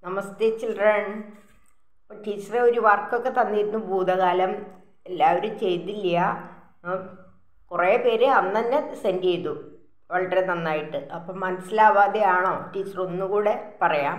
നമസ്തേ children ടീച്ചറെ ഒരു വർക്കൊക്കെ തന്നിരുന്നു ഭൂതകാലം എല്ലാവരും ചെയ്തില്ല ഉം, കുറേ പേര് അന്ന് തന്നെ സെൻഡ് ചെയ്തു വളരെ നന്നായിട്ട് അപ്പം മനസ്സിലാവാതെയാണോ ടീച്ചർ ഒന്നുകൂടെ പറയാം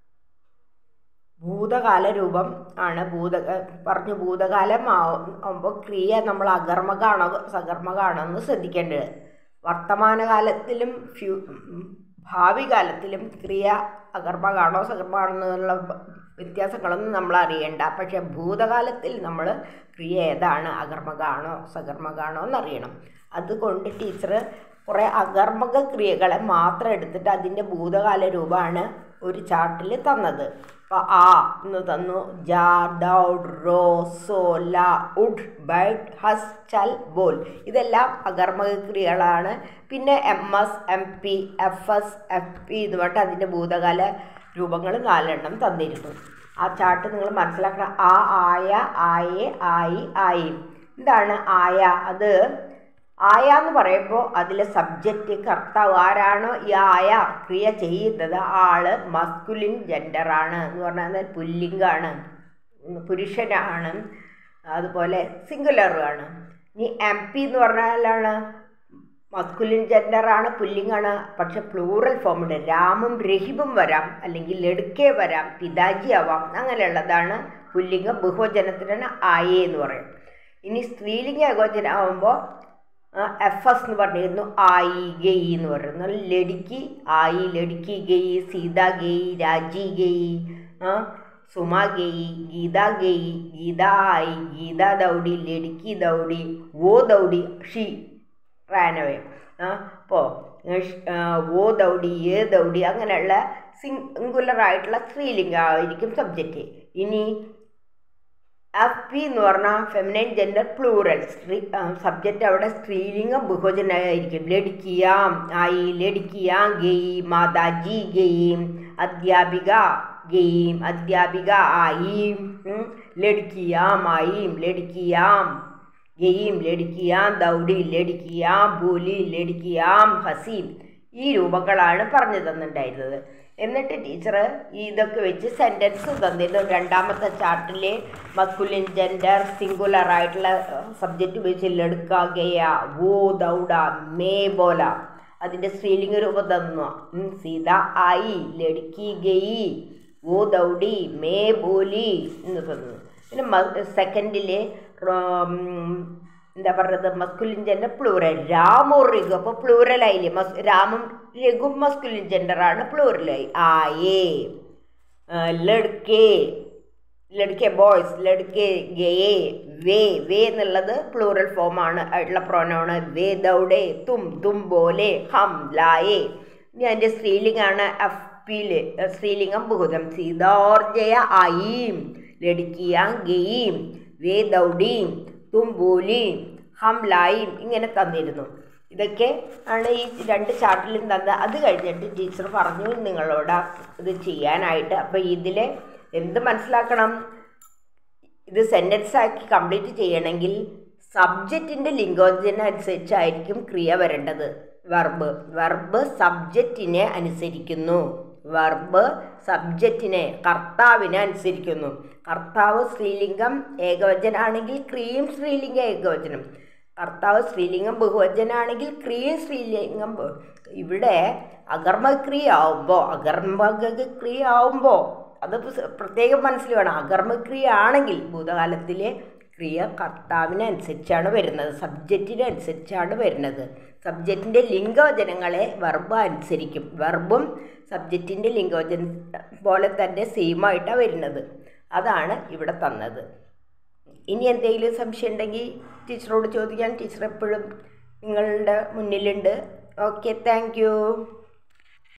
ഭൂതകാല രൂപം ആണ് ഭൂത പറഞ്ഞു ഭൂതകാലം ആവുമ്പോൾ ക്രിയ നമ്മൾ അകർമ്മകാണോ സകർമ്മകാണോ എന്ന് ശ്രദ്ധിക്കേണ്ടത് വർത്തമാനകാലത്തിലും ഫ്യൂ ഭാവി കാലത്തിലും ക്രിയ അകർമ്മകാണോ സകർമ്മകാണോ എന്നുള്ള വ്യത്യാസങ്ങളൊന്നും നമ്മൾ അറിയണ്ട പക്ഷെ ഭൂതകാലത്തിൽ നമ്മൾ ക്രിയ ഏതാണ് അകർമ്മകാണോ സകർമ്മകാണോ എന്നറിയണം അതുകൊണ്ട് ടീച്ചർ കുറേ അകർമ്മക ക്രിയകളെ മാത്രം എടുത്തിട്ട് അതിൻ്റെ ഭൂതകാല രൂപമാണ് ഒരു ചാർട്ടിൽ തന്നത് അപ്പോൾ ആ എന്ന് തന്നു ജാ ഡൗഡ് റോ സോ ല ഉഡ് ബൈറ്റ് ഹസ് ചൽ ബോൽ ഇതെല്ലാം അകർമ്മക ക്രിയകളാണ് പിന്നെ M S M P F S F P ഇതുമായിട്ട് അതിൻ്റെ ഭൂതകാല രൂപങ്ങൾ നാലെണ്ണം തന്നിരുന്നു ആ ചാർട്ട് നിങ്ങൾ മനസ്സിലാക്കണം ആ ആയ ആയെ ആയി ആയി എന്താണ് ആയ അത് ആയ എന്ന് പറയുമ്പോൾ അതിലെ സബ്ജക്റ്റ് കർത്താവ് ആരാണോ ഈ ആയ ക്രിയ ചെയ്യുന്നത് ആള് മസ്കുലിൻ ജെൻഡറാണ് എന്ന് പറഞ്ഞാൽ പുല്ലിംഗാണ് പുരുഷനാണ് അതുപോലെ സിംഗുലറുമാണ് ഇനി എം പി എന്ന് പറഞ്ഞാലാണ് മസ്കുലിൻ ജെൻഡറാണ് പുല്ലിംഗാണ് പക്ഷെ പ്ലൂറൽ ഫോമുണ്ട് രാമും രഹിമും വരാം അല്ലെങ്കിൽ ലടുക്കെ വരാം പിതാജി ആവാം അങ്ങനെയുള്ളതാണ് പുല്ലിംഗം ബഹുവചനത്തിനാണ് ആയേ എന്ന് പറയും ഇനി സ്ത്രീലിംഗ ഏകോചനം ആവുമ്പോൾ എഫ് എസ് എന്ന് പറഞ്ഞിരുന്നു ആയി ഗെയ് എന്ന് പറയുന്നു ലടുക്കി ആയി ലടുക്കി ഗെയ് സീത ഗെയ് രാജി ഗെയ് സുമ ഗെയ് ഗീത ഗെയ് ഗീത ആയി ഗീത ദൗഡി ലടുക്കി ദൗഡി വോ ദൗഡി ഷി റാനവേ അപ്പോൾ ഓ ദൗഡി ഏ ദൗഡി അങ്ങനെയുള്ള സിംഗുലർ ആയിട്ടുള്ള സ്ത്രീലിംഗമായിരിക്കും സബ്ജക്റ്റ് ഇനി എഫ് പി എന്ന് പറഞ്ഞാൽ ഫെമിനൈൻ ജെൻഡർ പ്ലൂറൽ സ്ത്രീ സബ്ജക്റ്റ് അവിടെ സ്ത്രീലിംഗം ബഹുജനായിരിക്കും ലടിക്കിയാം ആയി ലടിക്കിയാം ഗെയ് മാതാജി ഗെയും അധ്യാപിക ഗെയും അധ്യാപിക ആയിം ലടിക്കിയാം ആയിം ലടിക്കിയാം ഗെയും ലടിക്കിയാം ദൗഡി ലടിക്കിയാം ബൂലി ലടിക്കിയാം ഹസീം ഈ രൂപങ്ങളാണ് പറഞ്ഞു തന്നിട്ടുണ്ടായിരുന്നത് എന്നിട്ട് ടീച്ചർ ഇതൊക്കെ വെച്ച് സെൻറ്റൻസ് തന്നിരുന്നു രണ്ടാമത്തെ ചാർട്ടിലെ മസ്കുലിൻ ജെൻഡർ സിംഗുലർ ആയിട്ടുള്ള സബ്ജക്റ്റ് ഉപയോഗിച്ച് ലടുക്ക ഗയ വോ ദൗഡ മേ ബോല അതിൻ്റെ സ്ത്രീലിംഗ രൂപം തന്നു സീത ആയി ലടുക്കി ഗയി വോ ദൗഡി മേ ബോലി എന്ന് തന്നു പിന്നെ സെക്കൻഡിലെ എന്താ പറയുന്നത് മസ്കുലിൻ ജെൻഡർ പ്ലൂറൽ രാമോ രഘു അപ്പോൾ പ്ലൂറലായില്ലേ മസ് രാമും രഘും മസ്കുലിൻ ജെൻഡറാണ് പ്ലൂറലായി ആയേ ലഡ്കെ ലഡ്കെ ബോയ്സ് ലഡ്കെ ഗയേ വേ വേ എന്നുള്ളത് പ്ലൂറൽ ഫോമാണ് ആയിട്ടുള്ള പ്രോനോണ് വേ ദൗഡേ തും തും ബോലെ ഹം ലായേ ഇനി അതിൻ്റെ സ്ത്രീലിംഗാണ് എഫ് പിയില് സ്ത്രീലിംഗം ബഹുതം സീതോർജയ ആയീം ലടുക്കിയാം ഗെയീം വേ ദൗഡീം തും ബോലിയും ഹം ലായും ഇങ്ങനെ തന്നിരുന്നു ഇതൊക്കെ ആണ് ഈ രണ്ട് ചാർട്ടിലും തന്നത് അത് കഴിഞ്ഞിട്ട് ടീച്ചർ പറഞ്ഞു നിങ്ങളോട് ഇത് ചെയ്യാനായിട്ട് അപ്പോൾ ഇതിൽ എന്ത് മനസ്സിലാക്കണം ഇത് സെൻറ്റൻസ് ആക്കി കംപ്ലീറ്റ് ചെയ്യണമെങ്കിൽ സബ്ജക്റ്റിൻ്റെ ലിംഗോജന അനുസരിച്ചായിരിക്കും ക്രിയ വരേണ്ടത് വെർബ് വെർബ് സബ്ജക്റ്റിനെ അനുസരിക്കുന്നു വെർബ് സബ്ജക്റ്റിനെ കർത്താവിനെ അനുസരിക്കുന്നു കർത്താവ് സ്ത്രീലിംഗം ഏകവചനാണെങ്കിൽ ക്രിയയും സ്ത്രീലിംഗ ഏകവചനം കർത്താവ് സ്ത്രീലിംഗം ബഹുവചനാണെങ്കിൽ ക്രിയയും സ്ത്രീലിംഗം ഇവിടെ അകർമ്മക്രിയ ആവുമ്പോൾ അകർമ്മക ക്രിയ ആവുമ്പോൾ അത് പ്രത്യേകം മനസ്സിൽ വേണം അകർമ്മക്രിയ ആണെങ്കിൽ ഭൂതകാലത്തിലെ ക്രിയ കർത്താവിനെ അനുസരിച്ചാണ് വരുന്നത് സബ്ജക്റ്റിനെ അനുസരിച്ചാണ് വരുന്നത് സബ്ജക്റ്റിൻ്റെ ലിംഗവചനങ്ങളെ വെർബ് അനുസരിക്കും വെർബും സബ്ജക്റ്റിൻ്റെ ലിംഗവചന പോലെ തന്നെ സെയിമായിട്ടാണ് വരുന്നത് അതാണ് ഇവിടെ തന്നത് ഇനി എന്തെങ്കിലും സംശയം ഉണ്ടെങ്കിൽ ടീച്ചറോട് ചോദിക്കാൻ ടീച്ചർ എപ്പോഴും നിങ്ങളുടെ മുന്നിലുണ്ട് ഓക്കെ താങ്ക്